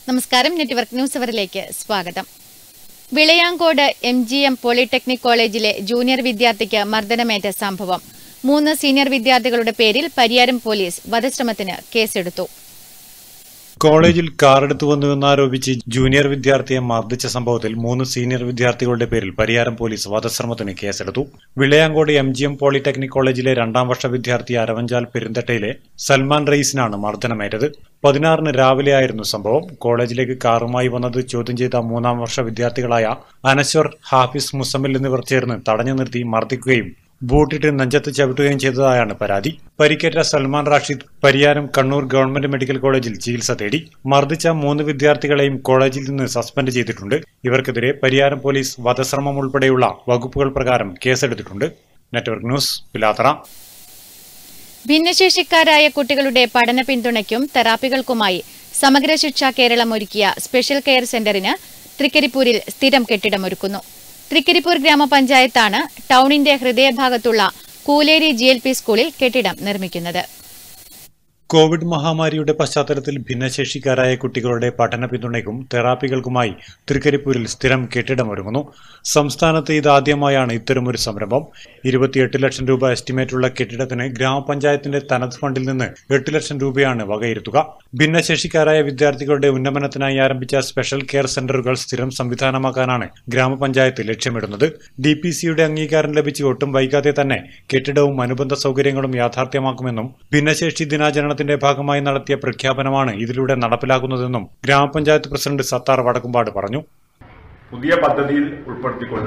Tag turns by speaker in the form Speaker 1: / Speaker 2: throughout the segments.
Speaker 1: നമസ്കാരം network news അവറിലേക്ക് സ്വാഗതം Vilayancode M G M polytechnic കോളേജിലെ ജൂനിയർ വിദ്യാർത്ഥിക്ക് മർദ്ദനമേറ്റ സംഭവം മൂന്ന് സീനിയർ വിദ്യാർത്ഥികളുടെ പേരിൽ പരിയാരം പോലീസ് വധശ്രമത്തിന് കേസെടുത്തു
Speaker 2: കോളേജിൽ കാറെടുത്തു വന്നുവെന്നാരോപിച്ച് ജൂനിയർ വിദ്യാർത്ഥിയെ മർദ്ദിച്ച സംഭവത്തിൽ മൂന്ന് സീനിയർ വിദ്യാർത്ഥികളുടെ പേരിൽ പരിയാരം പോലീസ് വധശ്രമത്തിന് കേസെടുത്തു Vilayancode M G M polytechnic കോളേജിലെ രണ്ടാം വർഷ വിദ്യാർത്ഥി അരവഞ്ചാൽ പെരുന്തട്ടയിലെ സൽമാൻ റയീസിനാണ് മർദ്ദനമേറ്റത് പതിനാറിന് രാവിലെയായിരുന്നു സംഭവം കോളേജിലേക്ക് കാറുമായി വന്നത് ചോദ്യം ചെയ്ത മൂന്നാം വർഷ വിദ്യാർത്ഥികളായ അനശ്വർ ഹാഫിസ് മുസമ്മിൽ എന്നിവർ ചേർന്ന് തടഞ്ഞു നിർത്തി മർദ്ദിക്കുകയും ബൂട്ടിട്ട് നെഞ്ചത്ത് ചവിട്ടുകയും ചെയ്തതായാണ് പരാതി പരിക്കേറ്റ സൽമാൻ റാഷിദ് പരിയാരം കണ്ണൂർ ഗവൺമെന്റ് മെഡിക്കൽ കോളേജിൽ ചികിത്സ തേടി മർദ്ദിച്ച മൂന്ന് വിദ്യാർത്ഥികളെയും കോളേജിൽ നിന്ന് സസ്പെൻഡ് ചെയ്തിട്ടുണ്ട് ഇവർക്കെതിരെ പരിയാരം പോലീസ് വധശ്രമം ഉൾപ്പെടെയുള്ള വകുപ്പുകൾ പ്രകാരം കേസെടുത്തിട്ടുണ്ട് നെറ്റ്വർക്ക് ന്യൂസ് പിലാത്തറ
Speaker 1: ഭിന്നശേഷിക്കാരായ കുട്ടികളുടെ പഠന പിന്തുണയ്ക്കും തെറാപ്പികൾക്കുമായി സമഗ്ര ശിക്ഷ കേരളം ഒരുക്കിയ സ്പെഷ്യൽ കെയർ സെന്ററിന് തൃക്കരിപ്പൂരിൽ സ്ഥിരം കെട്ടിടമൊരുക്കുന്നു തൃക്കരിപ്പൂർ ഗ്രാമപഞ്ചായത്താണ് ടൗണിന്റെ ഹൃദയഭാഗത്തുള്ള കൂലേരി ജി എൽ പി സ്കൂളിൽ കെട്ടിടം നിർമ്മിക്കുന്നത്
Speaker 2: കോവിഡ് മഹാമാരിയുടെ പശ്ചാത്തലത്തിൽ ഭിന്നശേഷിക്കാരായ കുട്ടികളുടെ പഠന പിന്തുണയ്ക്കും തെറാപ്പികൾക്കുമായി തൃക്കരിപ്പൂരിൽ സ്ഥിരം കെട്ടിടമൊരുങ്ങുന്നു സംസ്ഥാനത്ത് ഇതാദ്യമായാണ് ഇത്തരമൊരു സംരംഭം ഇരുപത്തിയെട്ട് ലക്ഷം രൂപ എസ്റ്റിമേറ്റുള്ള കെട്ടിടത്തിന് ഗ്രാമപഞ്ചായത്തിന്റെ തനത് ഫണ്ടിൽ നിന്ന് എട്ട് ലക്ഷം രൂപയാണ് വകയിരുത്തുക ഭിന്നശേഷിക്കാരായ വിദ്യാർത്ഥികളുടെ ഉന്നമനത്തിനായി ആരംഭിച്ച സ്പെഷ്യൽ കെയർ സെന്ററുകൾ സ്ഥിരം സംവിധാനമാക്കാനാണ് ഗ്രാമപഞ്ചായത്ത് ലക്ഷ്യമിടുന്നത് ഡി പി സിയുടെ അംഗീകാരം ലഭിച്ച് ഒട്ടും വൈകാതെ തന്നെ കെട്ടിടവും അനുബന്ധ സൗകര്യങ്ങളും യാഥാർത്ഥ്യമാക്കുമെന്നും ഭിന്നശേഷി ദിനാചരണത്തിന്റെ ഭാഗമായി നടത്തിയ പ്രഖ്യാപനമാണ് ഇതിലൂടെ നടപ്പിലാക്കുന്നതെന്നും ഗ്രാമപഞ്ചായത്ത് പ്രസിഡന്റ് സത്താർ വടക്കുംപാട് പറഞ്ഞു
Speaker 3: പുതിയ പദ്ധതിയിൽ ഉൾപ്പെടുത്തിക്കൊണ്ട്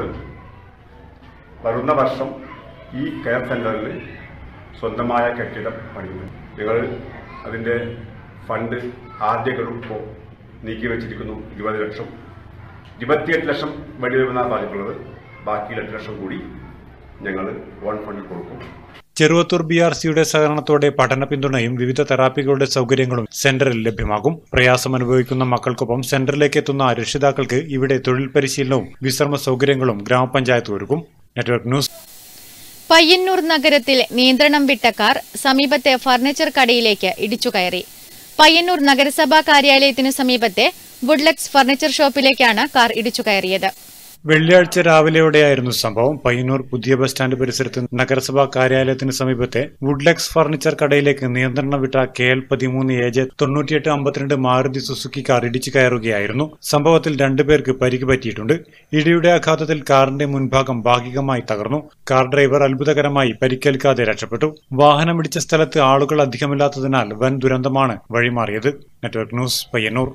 Speaker 3: വരുന്ന വർഷം ഈ കെയർ സെന്ററിൽ സ്വന്തമായ കെട്ടിടം പണിയുന്നു ഞങ്ങൾ അതിൻ്റെ ഫണ്ട് ആദ്യ ഗ്രൂപ്പ് നീക്കി വെച്ചിരിക്കുന്നു ഇരുപത് ലക്ഷം ഇരുപത്തിയെട്ട് ലക്ഷം വേണ്ടി വരുമെന്നാണ് പറഞ്ഞിട്ടുള്ളത് ബാക്കി എട്ട് ലക്ഷം കൂടി ഞങ്ങൾ വൺ ഫണ്ടിൽ കൊടുക്കും
Speaker 2: ചെറുവത്തൂർ ബി ആർ സിയുടെ സഹകരണത്തോടെ പഠന പിന്തുണയും വിവിധ തെറാപ്പികളുടെ സൗകര്യങ്ങളും സെന്ററിൽ ലഭ്യമാകും പ്രയാസം അനുഭവിക്കുന്ന മക്കൾക്കൊപ്പം സെന്ററിലേക്ക് എത്തുന്ന രക്ഷിതാക്കൾക്ക് ഇവിടെ തൊഴിൽ പരിശീലനവും വിശ്രമ സൗകര്യങ്ങളും ഗ്രാമപഞ്ചായത്ത് ഒരുക്കും നെറ്റ്വർക്ക് ന്യൂസ്
Speaker 1: പയ്യന്നൂർ നഗരത്തിൽ നിയന്ത്രണം വിട്ട കാർ സമീപത്തെ ഫർണിച്ചർ കടയിലേക്ക് ഇടിച്ചുകയറി പയ്യന്നൂർ നഗരസഭാ കാര്യാലയത്തിനു സമീപത്തെ വുഡ്ലക്സ് ഫർണിച്ചർ ഷോപ്പിലേക്കാണ് കാർ ഇടിച്ചുകയറിയത്
Speaker 2: വെള്ളിയാഴ്ച രാവിലെയോടെയായിരുന്നു സംഭവം പയ്യന്നൂർ പുതിയ ബസ് സ്റ്റാൻഡ് പരിസരത്ത് നഗരസഭാ കാര്യാലയത്തിന് സമീപത്തെ വുഡ്ലെക്സ് ഫർണിച്ചർ കടയിലേക്ക് നിയന്ത്രണം വിട്ട കെ എൽ പതിമൂന്ന് എ ജെ തൊണ്ണൂറ്റിയെട്ട് അമ്പത്തിരണ്ട് മാരുതി സുസുക്കി കാർ ഇടിച്ചു കയറുകയായിരുന്നു സംഭവത്തിൽ രണ്ടുപേർക്ക് പരിക്ക് പറ്റിയിട്ടുണ്ട് ഇടിയുടെ ആഘാതത്തിൽ കാറിന്റെ മുൻഭാഗം ഭാഗികമായി തകർന്നു കാർ ഡ്രൈവർ അത്ഭുതകരമായി പരിക്കേൽക്കാതെ രക്ഷപ്പെട്ടു വാഹനമിടിച്ച സ്ഥലത്ത് ആളുകൾ അധികമില്ലാത്തതിനാൽ വൻ ദുരന്തമാണ് വഴിമാറിയത് network news Payyanur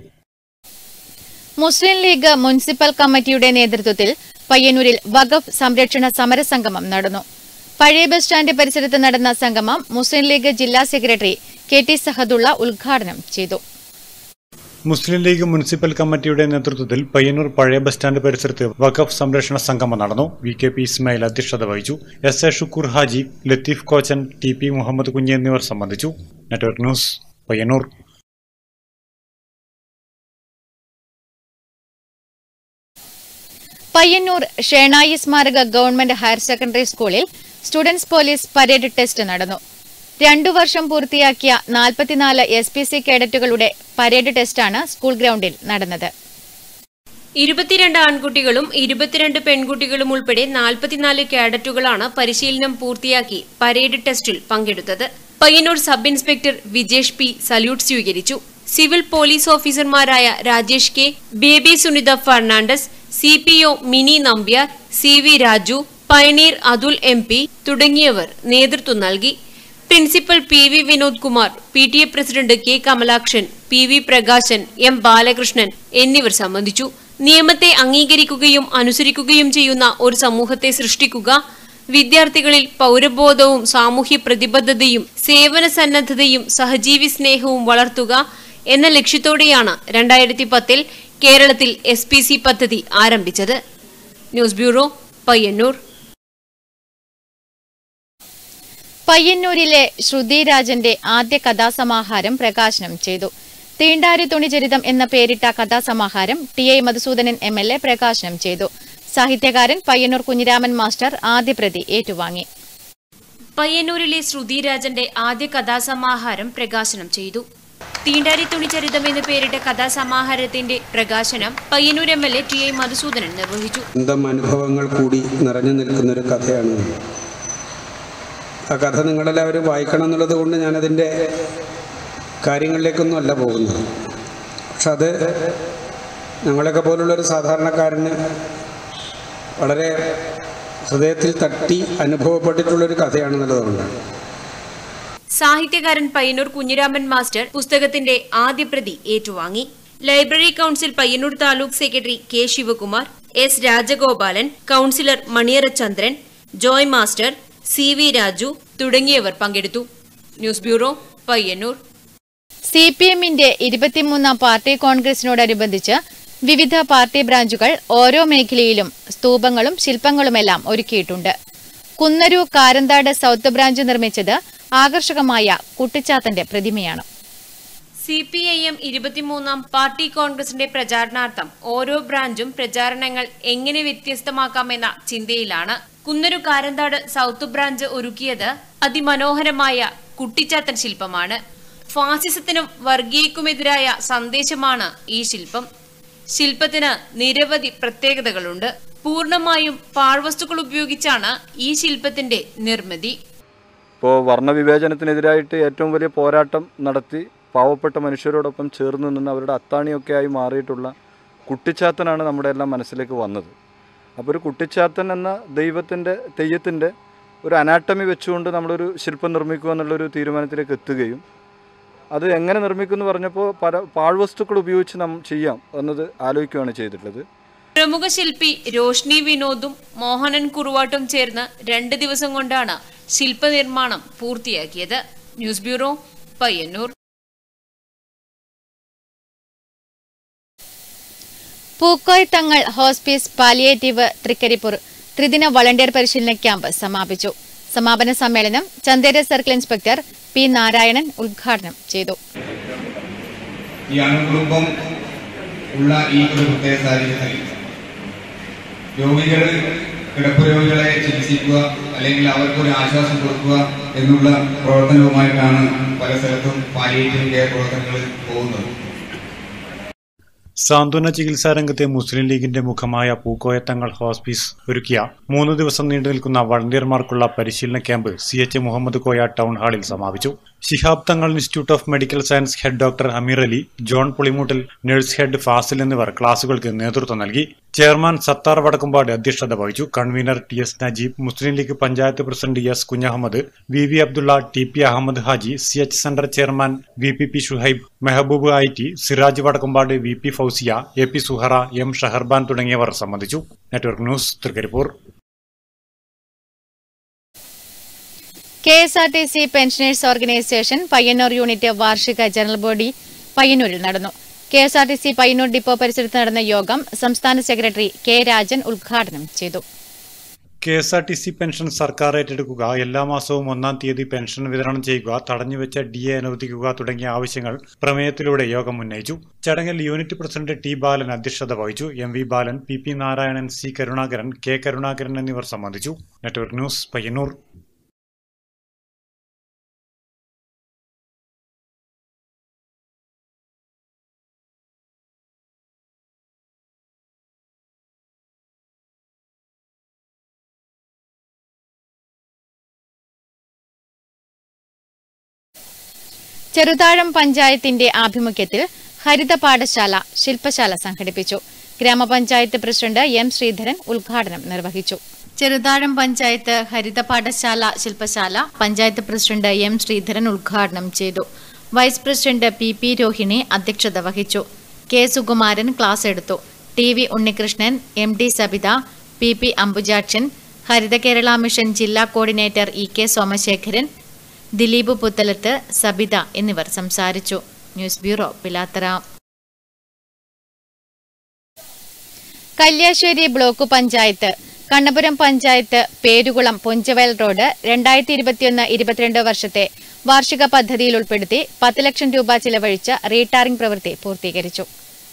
Speaker 1: Muslim League municipal കമ്മിറ്റിയുടെ നേതൃത്വത്തിൽ പയ്യന്നൂരിൽ വഖഫ് സംരക്ഷണ സമരസംഗമം നടന്നു പഴയ ബസ് സ്റ്റാൻഡ് പരിസരത്ത് നടന്ന സംഗമം മുസ്ലിം ലീഗ് ജില്ലാ സെക്രട്ടറി കെ ടി സഹദുള്ള ഉദ്ഘാടനം ചെയ്തു
Speaker 2: മുസ്ലിം ലീഗ് മുനിസിപ്പൽ കമ്മിറ്റിയുടെ നേതൃത്വത്തിൽ പയ്യന്നൂർ പഴയ ബസ് സ്റ്റാൻഡ് പരിസരത്ത് വഖഫ് സംരക്ഷണ സംഗമം നടന്നു വി കെ പി ഇസ്മായിൽ അധ്യക്ഷത വഹിച്ചു S A Shukkoor Haji Latheef Kochan T P Muhammad Kunhi എന്നിവർ സംബന്ധിച്ചു നെറ്റ്വർക്ക് ന്യൂസ് പയ്യന്നൂർ
Speaker 1: പയ്യന്നൂർ ഷേണായി സ്മാരക government higher secondary school students police parade test നടന്നു രണ്ടു വർഷം പൂർത്തിയാക്കിയ നാൽപ്പത്തിനാല് എസ് പി സി കേഡറ്റുകളുടെ പരേഡ് ടെസ്റ്റാണ് സ്കൂൾ ഗ്രൗണ്ടിൽ നടന്നത്
Speaker 4: ഇരുപത്തിരണ്ട് ആൺകുട്ടികളും ഇരുപത്തിരണ്ട് പെൺകുട്ടികളും ഉൾപ്പെടെ നാൽപ്പത്തിനാല് കേഡറ്റുകളാണ് പരിശീലനം പൂർത്തിയാക്കി പരേഡ് ടെസ്റ്റിൽ പങ്കെടുത്തത് Payyanur sub inspector Vijesh P salute സ്വീകരിച്ചു സിവിൽ പോലീസ് ഓഫീസർമാരായ Rajesh K Baby Sunitha Fernandes C P O Mini Nambiar C V Raju പയനീർ അതുൽ എം പി തുടങ്ങിയവർ നേതൃത്വം നൽകി principal P V Vinod Kumar P T A president K Kamalakshan P V Prakashan M Balakrishnan എന്നിവർ സംബന്ധിച്ചു നിയമത്തെ അംഗീകരിക്കുകയും അനുസരിക്കുകയും ചെയ്യുന്ന ഒരു സമൂഹത്തെ സൃഷ്ടിക്കുക വിദ്യാർത്ഥികളിൽ പൗരബോധവും സാമൂഹ്യ പ്രതിബദ്ധതയും സേവന സന്നദ്ധതയും സഹജീവി സ്നേഹവും വളർത്തുക എന്ന ലക്ഷ്യത്തോടെയാണ് രണ്ടായിരത്തി പത്തിൽ കേരളത്തിൽ എസ് പി സി പദ്ധതി ആരംഭിച്ചത് ന്യൂസ് ബ്യൂറോ പയ്യന്നൂർ
Speaker 1: പയ്യന്നൂരിലെ ശ്രുതി രാജന്റെ ആദ്യ കഥാസമാഹാരം പ്രകാശനം ചെയ്തു തീണ്ടാരി തുണിചരിതം എന്ന പേരിട്ട കഥാസമാഹാരം T I Madhusoodanan M L A പ്രകാശനം ചെയ്തു സാഹിത്യകാരൻ പയ്യന്നൂർ കുഞ്ഞിരാമൻ മാസ്റ്റർ ആദ്യ പ്രതി ഏറ്റുവാങ്ങി
Speaker 4: പയ്യന്നൂരിലെ ശ്രുതിരാജന്റെ ആദ്യ കഥാസമാഹാരം പ്രകാശനം ചെയ്തു തീണ്ടാരി തുണിചരിതം എന്ന് പേരിട്ട കഥാസമാഹാരത്തിന്റെ പ്രകാശനം Payyanur M L A T I Madhusoodanan നിർവഹിച്ചു
Speaker 5: സ്വന്തം അനുഭവങ്ങൾ കൂടി നിറഞ്ഞു നിൽക്കുന്നൊരു കഥയാണ് ആ കഥ നിങ്ങളെല്ലാവരും വായിക്കണം എന്നുള്ളത് കൊണ്ട് ഞാനതിൻ്റെ കാര്യങ്ങളിലേക്കൊന്നും അല്ല പോകുന്നത് പക്ഷെ അത് ഞങ്ങളെയൊക്കെ പോലുള്ളൊരു സാധാരണക്കാരന് വളരെ ഹൃദയത്തിൽ തട്ടി അനുഭവപ്പെട്ടിട്ടുള്ളൊരു കഥയാണെന്നുള്ളതുകൊണ്ടാണ്
Speaker 4: സാഹിത്യകാരൻ പയ്യന്നൂർ കുഞ്ഞിരാമൻ മാസ്റ്റർ പുസ്തകത്തിന്റെ ആദ്യ പ്രതി ഏറ്റുവാങ്ങി library council Payyanur taluk secretary K Sivakumar S Rajagopalan councillor Maniyara Chandran Joy master C V Raju തുടങ്ങിയവർ പങ്കെടുത്തു news bureau Payyanur
Speaker 1: C P എമ്മിന്റെ ഇരുപത്തിമൂന്നാം പാർട്ടി കോൺഗ്രസിനോടനുബന്ധിച്ച് വിവിധ പാർട്ടി ബ്രാഞ്ചുകൾ ഓരോ മേഖലയിലും സ്തൂപങ്ങളും ശില്പങ്ങളുമെല്ലാം ഒരുക്കിയിട്ടുണ്ട് കുന്നരു കാരന്താട് സൌത്ത് ബ്രാഞ്ച് നിർമ്മിച്ചത് ആകർഷകമായ കുട്ടിച്ചാത്തന്റെ പ്രതിമയാണ്
Speaker 4: സി പി ഐ എം ഇരുപത്തിമൂന്നാം പാർട്ടി കോൺഗ്രസിന്റെ പ്രചാരണാർത്ഥം ഓരോ ബ്രാഞ്ചും പ്രചാരണങ്ങൾ എങ്ങനെ വ്യത്യസ്തമാക്കാമെന്ന ചിന്തയിലാണ് കുന്നരു കാരന്താട് സൗത്ത് ബ്രാഞ്ച് ഒരുക്കിയത് അതിമനോഹരമായ കുട്ടിച്ചാത്തൻ ശില്പമാണ് ഫാസിസത്തിനും വർഗീയക്കുമെതിരായ സന്ദേശമാണ് ഈ ശില്പം ശില്പത്തിന് നിരവധി പ്രത്യേകതകളുണ്ട് പൂർണ്ണമായും പാഴ്വസ്തുക്കൾ ഉപയോഗിച്ചാണ് ഈ ശില്പത്തിന്റെ നിർമ്മിതി
Speaker 6: ഇപ്പോൾ വർണ്ണവിവേചനത്തിനെതിരായിട്ട് ഏറ്റവും വലിയ പോരാട്ടം നടത്തി പാവപ്പെട്ട മനുഷ്യരോടൊപ്പം ചേർന്ന് നിന്ന് അവരുടെ അത്താണിയൊക്കെ ആയി മാറിയിട്ടുള്ള കുട്ടിച്ചാത്തനാണ് നമ്മുടെ എല്ലാം മനസ്സിലേക്ക് വന്നത് അപ്പോൾ ഒരു കുട്ടിച്ചാത്തൻ എന്ന ദൈവത്തിൻ്റെ തെയ്യത്തിൻ്റെ ഒരു അനാട്ടമി വെച്ചുകൊണ്ട് നമ്മളൊരു ശില്പം നിർമ്മിക്കുക എന്നുള്ളൊരു തീരുമാനത്തിലേക്ക് എത്തുകയും അത് എങ്ങനെ നിർമ്മിക്കുമെന്ന് പറഞ്ഞപ്പോൾ പല പാഴ്വസ്തുക്കൾ ഉപയോഗിച്ച് നാം ചെയ്യാം എന്നത് ആലോചിക്കുകയാണ് ചെയ്തിട്ടുള്ളത്
Speaker 4: പ്രമുഖ ശില്പി രോഷ്നി വിനോദും മോഹനൻ കുറുവാട്ടും ചേർന്ന് രണ്ട് ദിവസം കൊണ്ടാണ് ശില്പനിർമ്മാണം പൂർത്തിയാക്കിയത് ന്യൂസ് ബ്യൂറോ പയ്യന്നൂർ
Speaker 1: പൂക്കോയ് തങ്ങൾ ഹോസ്പീസ് പാലിയേറ്റീവ് തൃക്കരിപ്പൂർ ത്രിദിന വളണ്ടിയർ പരിശീലന ക്യാമ്പ് സമാപിച്ചു സമാപന സമ്മേളനം Chandera circle inspector P Narayanan ഉദ്ഘാടനം ചെയ്തു
Speaker 7: ഈ അണുകുടുംബം ഉള്ള ഈ ഒരു പ്രത്യേക സാഹചര്യത്തിൽ രോഗികൾ കിടപ്പ് രോഗികളെ ചികിത്സിക്കുക അല്ലെങ്കിൽ അവർക്കൊരു ആശ്വാസം കൊടുക്കുക എന്നുള്ള പ്രവർത്തനവുമായിട്ടാണ് പല സ്ഥലത്തും പാലിയേറ്റീവ് കെയർ പ്രവർത്തനങ്ങൾ പോകുന്നത്
Speaker 2: സാന്ത്വന ചികിത്സാ രംഗത്തെ മുസ്ലിം ലീഗിന്റെ മുഖമായ പൂക്കോയത്തങ്ങൾ ഹോസ്പീസ് ഒരുക്കിയ മൂന്ന് ദിവസം നീണ്ടു നിൽക്കുന്ന വളണ്ടിയർമാർക്കുള്ള പരിശീലന camp C H Muhammad Koya town ഹാളിൽ സമാപിച്ചു Shihab Thangal institute of medical science head doctor Ameer Ali John Pulimoottil nurse head Fasil എന്നിവർ ക്ലാസുകൾക്ക് നേതൃത്വം നൽകി ചെയർമാൻ സത്താർ വടക്കുംപാട് അധ്യക്ഷത വഹിച്ചു convener T S Najeeb Muslim League panchayat president S Kunhahammed V V Abdulla T P Ahammed Haji C H centre chairman V P P Shuhaib Mehboob I T Siraj Vadakkumpad V P Fousiya A P Suhara M Shaharban തുടങ്ങിയവർ സംബന്ധിച്ചു network news Trikaripur
Speaker 1: K S R T C pensioners organisation Payyanur unit വാർഷിക general body പയ്യന്നൂരിൽ നടന്നു K S R T C Payyanur depot പരിസരത്ത് നടന്ന യോഗം സംസ്ഥാന secretary K Rajan ഉദ്ഘാടനം ചെയ്തു
Speaker 2: K S R T C pension സർക്കാർ ഏറ്റെടുക്കുക എല്ലാ മാസവും ഒന്നാം തീയതി പെൻഷൻ വിതരണം ചെയ്യുക തടഞ്ഞുവെച്ച ഡി എ അനുവദിക്കുക തുടങ്ങിയ ആവശ്യങ്ങൾ പ്രമേയത്തിലൂടെ യോഗം ഉന്നയിച്ചു ചടങ്ങിൽ യൂണിറ്റ് പ്രസിഡന്റ് ടി ബാലൻ അധ്യക്ഷത വഹിച്ചു M V Balan P P Narayanan C Karunakaran K Karunakaran എന്നിവർ സംബന്ധിച്ചു നെറ്റ്വർക്ക് ന്യൂസ് പയ്യന്നൂർ
Speaker 1: ചെറുതാഴം പഞ്ചായത്തിന്റെ ആഭിമുഖ്യത്തിൽ ഹരിത പാഠശാല ശില്പശാല സംഘടിപ്പിച്ചു ഗ്രാമപഞ്ചായത്ത് പ്രസിഡന്റ് എം ശ്രീധരൻ ഉദ്ഘാടനം നിർവഹിച്ചു ചെറുതാഴം പഞ്ചായത്ത് ഹരിത പാഠശാല ശില്പശാല പഞ്ചായത്ത് പ്രസിഡന്റ് എം ശ്രീധരൻ ഉദ്ഘാടനം ചെയ്തു vice president P P Rohini അധ്യക്ഷത വഹിച്ചു കെ സുകുമാരൻ ക്ലാസ് എടുത്തു T V Unnikrishnan M D Sabitha P P Ambujakshan Haritha Kerala mission ജില്ലാ coordinator E K Somasekharan Dileep Puthalath Sabitha എന്നിവർ സംസാരിച്ചു news bureau Pilathara Kalliasseri block panchayat Kannapuram panchayat Perukulam Ponchavayal road രണ്ടായിരത്തി ഇരുപത്തിയൊന്ന് ഇരുപത്തിരണ്ട് വർഷത്തെ വാർഷിക പദ്ധതിയിൽ ഉൾപ്പെടുത്തി പത്ത് ലക്ഷം രൂപ ചിലവഴിച്ച് റീടാറിംഗ് പ്രവൃത്തി പൂർത്തീകരിച്ചു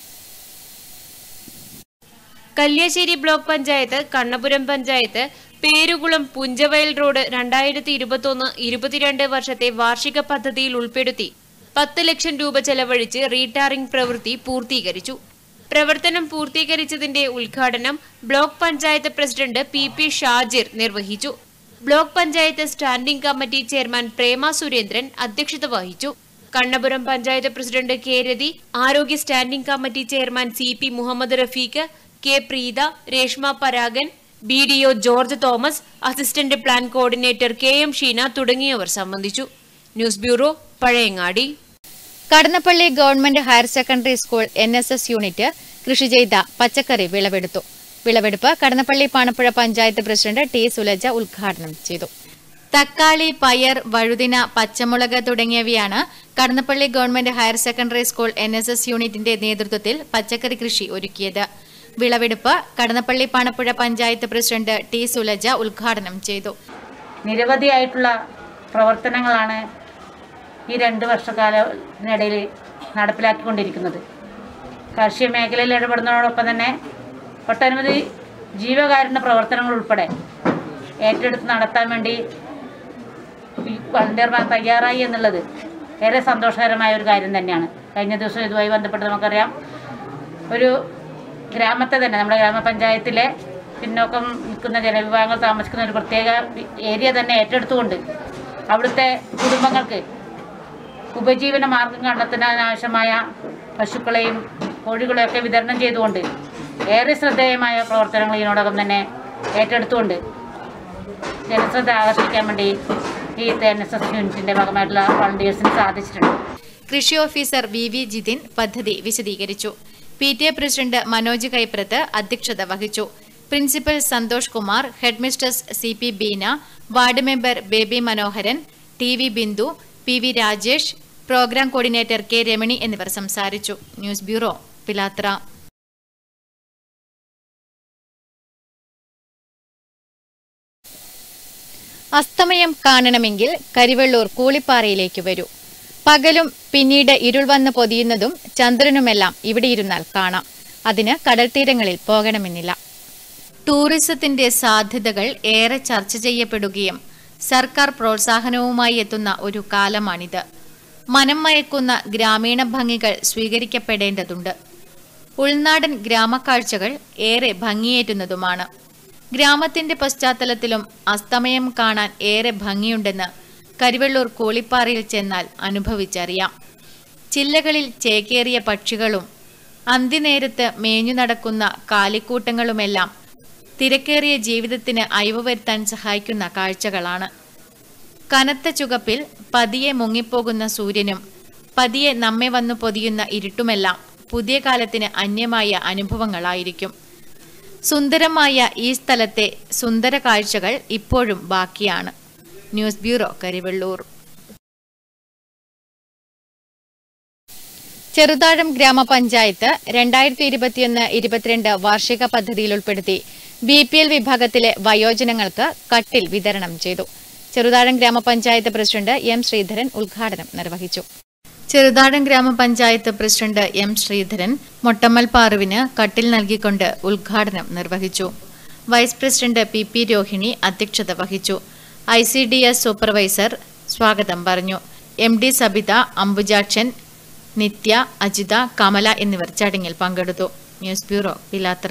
Speaker 4: കല്യാശ്ശേരി ബ്ലോക്ക് പഞ്ചായത്ത് കണ്ണപുരം പഞ്ചായത്ത് പേരുകുളം പുഞ്ചവയൽ റോഡ് രണ്ടായിരത്തി ഇരുപത്തൊന്ന് ഇരുപത്തിരണ്ട് വർഷത്തെ വാർഷിക പദ്ധതിയിൽ ഉൾപ്പെടുത്തി പത്ത് ലക്ഷം രൂപ ചെലവഴിച്ച് റീടാറിംഗ് പ്രവൃത്തി പൂർത്തീകരിച്ചു പ്രവർത്തനം പൂർത്തീകരിച്ചതിന്റെ ഉദ്ഘാടനം block panchayat president P P Shajir നിർവഹിച്ചു block panchayat standing committee chairman Prema Surendran അധ്യക്ഷത വഹിച്ചു കണ്ണപുരം പഞ്ചായത്ത് പ്രസിഡന്റ് കെ രതി ആരോഗ്യ standing committee chairman C P Muhammad Rafeeq K Preetha Reshma Paragan B D O George Thomas assistant plan coordinator K M Sheena തുടങ്ങിയവർ സംബന്ധിച്ചു news bureau Pazhayangadi
Speaker 1: Kadannappally government higher secondary school N S S unit കൃഷി ചെയ്ത പച്ചക്കറി വിളവെടുത്തു വിളവെടുപ്പ് കടന്നപ്പള്ളി പാണപ്പുഴ പഞ്ചായത്ത് പ്രസിഡന്റ് ടി സുലജ ഉദ്ഘാടനം ചെയ്തു തക്കാളി പയർ വഴുതിന പച്ചമുളക് തുടങ്ങിയവയാണ് Kadannappally government higher secondary school N S S യൂണിറ്റിന്റെ നേതൃത്വത്തിൽ പച്ചക്കറി കൃഷി ഒരുക്കിയത് വിളവെടുപ്പ് കടന്നപ്പള്ളി പാണപ്പുഴ പഞ്ചായത്ത് പ്രസിഡന്റ് ടി സുലജ ഉദ്ഘാടനം ചെയ്തു
Speaker 8: നിരവധിയായിട്ടുള്ള പ്രവർത്തനങ്ങളാണ് ഈ രണ്ട് വർഷക്കാലത്തിനിടയിൽ നടപ്പിലാക്കിക്കൊണ്ടിരിക്കുന്നത് കാർഷിക മേഖലയിൽ ഇടപെടുന്നതോടൊപ്പം തന്നെ ഒട്ടനവധി ജീവകാരുണ്യ പ്രവർത്തനങ്ങൾ ഉൾപ്പെടെ ഏറ്റെടുത്ത് നടത്താൻ വേണ്ടി ഈ വളണ്ടിയർമാർ തയ്യാറായി എന്നുള്ളത് ഏറെ സന്തോഷകരമായ ഒരു കാര്യം തന്നെയാണ് കഴിഞ്ഞ ദിവസം ഇതുമായി ബന്ധപ്പെട്ട് നമുക്കറിയാം ഒരു ഗ്രാമത്തെ തന്നെ നമ്മുടെ ഗ്രാമപഞ്ചായത്തിലെ പിന്നോക്കം നിൽക്കുന്ന ജനവിഭാഗങ്ങൾ താമസിക്കുന്ന ഒരു പ്രത്യേക ഏരിയ തന്നെ ഏറ്റെടുത്തുകൊണ്ട് അവിടുത്തെ കുടുംബങ്ങൾക്ക് ഉപജീവന മാർഗം കണ്ടെത്താൻ ആവശ്യമായ പശുക്കളെയും കോഴികളെയൊക്കെ വിതരണം ചെയ്തുകൊണ്ട് ഏറെ ശ്രദ്ധേയമായ പ്രവർത്തനങ്ങൾ ഇതിനോടകം തന്നെ ഏറ്റെടുത്തുകൊണ്ട് ജനശ്രദ്ധ ആകർഷിക്കാൻ വേണ്ടി ഈ എൻ എസ് എസ് യൂണിറ്റിൻ്റെ ഭാഗമായിട്ടുള്ള വളണ്ടിയേഴ്സിന് സാധിച്ചിട്ടുണ്ട്
Speaker 1: കൃഷി ഓഫീസർ വി വി ജിതിൻ പദ്ധതി വിശദീകരിച്ചു P T A president Manoj Kaiprath അധ്യക്ഷത വഹിച്ചു principal Santhosh Kumar headmistress C P Beena ward member Baby Manoharan T V Bindu P V Rajesh programme coordinator K Ramani എന്നിവർ സംസാരിച്ചു ന്യൂസ് ബ്യൂറോ പിലാത്ര അസ്തമയം കാണണമെങ്കിൽ കരിവെള്ളൂർ കൂളിപ്പാറയിലേക്ക് വരൂ പകലും പിന്നീട് ഇരുൾ വന്ന് പൊതിയുന്നതും ചന്ദ്രനുമെല്ലാം ഇവിടെ ഇരുന്നാൽ കാണാം അതിന് കടൽത്തീരങ്ങളിൽ പോകണമെന്നില്ല ടൂറിസത്തിന്റെ സാധ്യതകൾ ഏറെ ചർച്ച ചെയ്യപ്പെടുകയും സർക്കാർ പ്രോത്സാഹനവുമായി എത്തുന്ന ഒരു കാലമാണിത് മനം മയക്കുന്ന ഗ്രാമീണ ഭംഗികൾ സ്വീകരിക്കപ്പെടേണ്ടതുണ്ട് ഉൾനാടൻ ഗ്രാമക്കാഴ്ചകൾ ഏറെ ഭംഗിയേറ്റുന്നതുമാണ് ഗ്രാമത്തിന്റെ പശ്ചാത്തലത്തിലും അസ്തമയം കാണാൻ ഏറെ ഭംഗിയുണ്ടെന്ന് കരിവെള്ളൂർ കൂളിപ്പാറയിൽ ചെന്നാൽ അനുഭവിച്ചറിയാം ചില്ലകളിൽ ചേക്കേറിയ പക്ഷികളും അന്തിനേരത്ത് മേഞ്ഞു നടക്കുന്ന കാലിക്കൂട്ടങ്ങളുമെല്ലാം തിരക്കേറിയ ജീവിതത്തിന് അയവ് വരുത്താൻ സഹായിക്കുന്ന കാഴ്ചകളാണ് കനത്ത ചുകപ്പിൽ പതിയെ മുങ്ങിപ്പോകുന്ന സൂര്യനും പതിയെ നമ്മെ വന്നു പൊതിയുന്ന ഇരുട്ടുമെല്ലാം പുതിയ കാലത്തിന് അന്യമായ അനുഭവങ്ങളായിരിക്കും സുന്ദരമായ ഈ സ്ഥലത്തെ സുന്ദര കാഴ്ചകൾ ഇപ്പോഴും ബാക്കിയാണ് ന്യൂസ് ബ്യൂറോ കരിവെള്ളൂർ ചെറുതാഴം ഗ്രാമപഞ്ചായത്ത് രണ്ടായിരത്തി ഇരുപത്തിയൊന്ന് ഇരുപത്തിരണ്ട് വാർഷിക പദ്ധതിയിൽ ഉൾപ്പെടുത്തി ബി പി എൽ വിഭാഗത്തിലെ വയോജനങ്ങൾക്ക് കട്ടിൽ വിതരണം ചെയ്തു ചെറുതാഴം ഗ്രാമപഞ്ചായത്ത് പ്രസിഡന്റ് എം ശ്രീധരൻ ഉദ്ഘാടനം നിർവഹിച്ചു ചെറുതാഴം ഗ്രാമപഞ്ചായത്ത് പ്രസിഡന്റ് എം ശ്രീധരൻ മൊട്ടമ്മൽ പാറുവിന് കട്ടിൽ നൽകിക്കൊണ്ട് ഉദ്ഘാടനം നിർവഹിച്ചു vice president P P Rohini അധ്യക്ഷത വഹിച്ചു I C D S supervisor സ്വാഗതം പറഞ്ഞു എം ഡി സബിത അംബുജാക്ഷൻ നിത്യ അജിത കമല എന്നിവർ ചടങ്ങിൽ പങ്കെടുത്തു ന്യൂസ് ബ്യൂറോ പിലാത്ര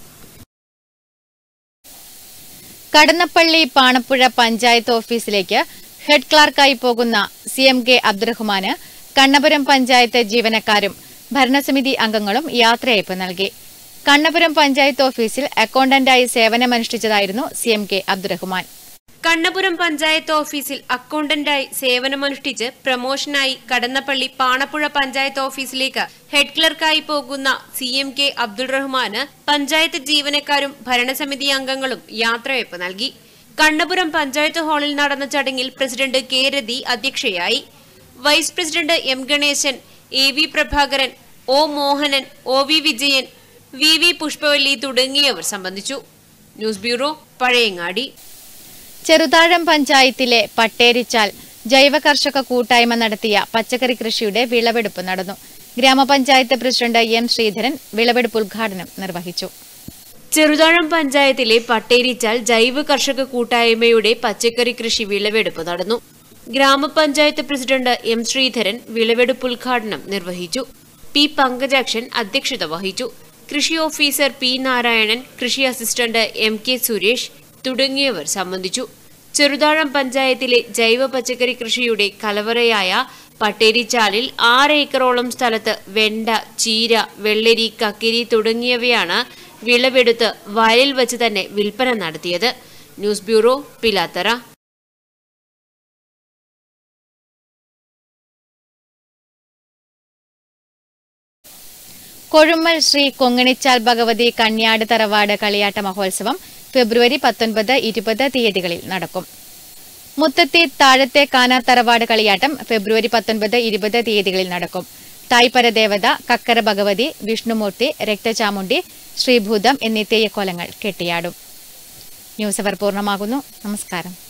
Speaker 1: കടന്നപ്പള്ളി പാണപ്പുഴ പഞ്ചായത്ത് ഓഫീസിലേക്ക് ഹെഡ് ക്ലാർക്കായി പോകുന്ന സി എം കെ അബ്ദുറഹ്മാന് കണ്ണപുരം പഞ്ചായത്ത് ജീവനക്കാരും ഭരണസമിതി അംഗങ്ങളും യാത്രയയപ്പ് നൽകി കണ്ണപുരം പഞ്ചായത്ത് ഓഫീസിൽ അക്കൗണ്ടന്റായി സേവനമനുഷ്ഠിച്ചതായിരുന്നു C M K Abdurahman
Speaker 4: Kannapuram panchayat ഓഫീസിൽ അക്കൗണ്ടന്റായി സേവനമനുഷ്ഠിച്ച് പ്രമോഷനായി കടന്നപ്പള്ളി പാണപ്പുഴ പഞ്ചായത്ത് ഓഫീസിലേക്ക് ഹെഡ് ക്ലർക്കായി പോകുന്ന സി എം കെ അബ്ദുൾ റഹ്മാന് പഞ്ചായത്ത് ജീവനക്കാരും ഭരണസമിതി അംഗങ്ങളും യാത്രയയപ്പ് നൽകി കണ്ണപുരം പഞ്ചായത്ത് ഹാളിൽ നടന്ന ചടങ്ങിൽ പ്രസിഡന്റ് കെ രതി അധ്യക്ഷയായി vice president M Ganesan A V Prabhakaran O Mohanan O V Vijayan V V Pushpavalli തുടങ്ങിയവർ സംബന്ധിച്ചു ന്യൂസ് ബ്യൂറോ പഴയങ്ങാടി
Speaker 1: ചെറുതാഴം പഞ്ചായത്തിലെ പട്ടേരിച്ചാൽ ജൈവ കർഷക കൂട്ടായ്മ നടത്തിയ പച്ചക്കറി കൃഷിയുടെ വിളവെടുപ്പ് നടന്നു ഗ്രാമപഞ്ചായത്ത് പ്രസിഡന്റ് എം ശ്രീധരൻ വിളവെടുപ്പ് ഉദ്ഘാടനം നിർവഹിച്ചു
Speaker 4: ചെറുതാഴം പഞ്ചായത്തിലെ പട്ടേരിച്ചാൽ ജൈവ കർഷക കൂട്ടായ്മയുടെ പച്ചക്കറി കൃഷി വിളവെടുപ്പ് നടന്നു ഗ്രാമപഞ്ചായത്ത് പ്രസിഡന്റ് എം ശ്രീധരൻ വിളവെടുപ്പ് ഉദ്ഘാടനം നിർവഹിച്ചു പി പങ്കജാക്ഷൻ അധ്യക്ഷത വഹിച്ചു കൃഷി ഓഫീസർ പി നാരായണൻ കൃഷി അസിസ്റ്റന്റ് എം കെ സുരേഷ് തുടങ്ങിയവർ സംബന്ധിച്ചു ചെറുതാഴം പഞ്ചായത്തിലെ ജൈവ പച്ചക്കറി കൃഷിയുടെ കലവറയായ പട്ടേരിച്ചാലിൽ ആറ് ഏക്കറോളം സ്ഥലത്ത് വെണ്ട ചീര വെള്ളരി കക്കിരി തുടങ്ങിയവയാണ് വിളവെടുത്ത് വയലിൽ വച്ച് തന്നെ വിൽപ്പന നടത്തിയത് ന്യൂസ് ബ്യൂറോ പിലാത്തറ
Speaker 1: കൊഴുമ്മൽ ശ്രീ കൊങ്ങണിച്ചാൽ ഭഗവതി കണ്യാട് തറവാട് കളിയാട്ട മഹോത്സവം ഫെബ്രുവരി പത്തൊൻപത് ഇരുപത് തീയതികളിൽ നടക്കും മുത്തത്തി താഴത്തെ കാന തറവാട് കളിയാട്ടം ഫെബ്രുവരി പത്തൊൻപത് ഇരുപത് തീയതികളിൽ നടക്കും തായ്പര ദേവത കക്കര ഭഗവതി വിഷ്ണുമൂർത്തി രക്തചാമുണ്ടി ശ്രീഭൂതം എന്നീ തെയ്യക്കോലങ്ങൾ കെട്ടിയാടും ന്യൂസ് അവർ പൂർണ്ണമാകുന്നു നമസ്കാരം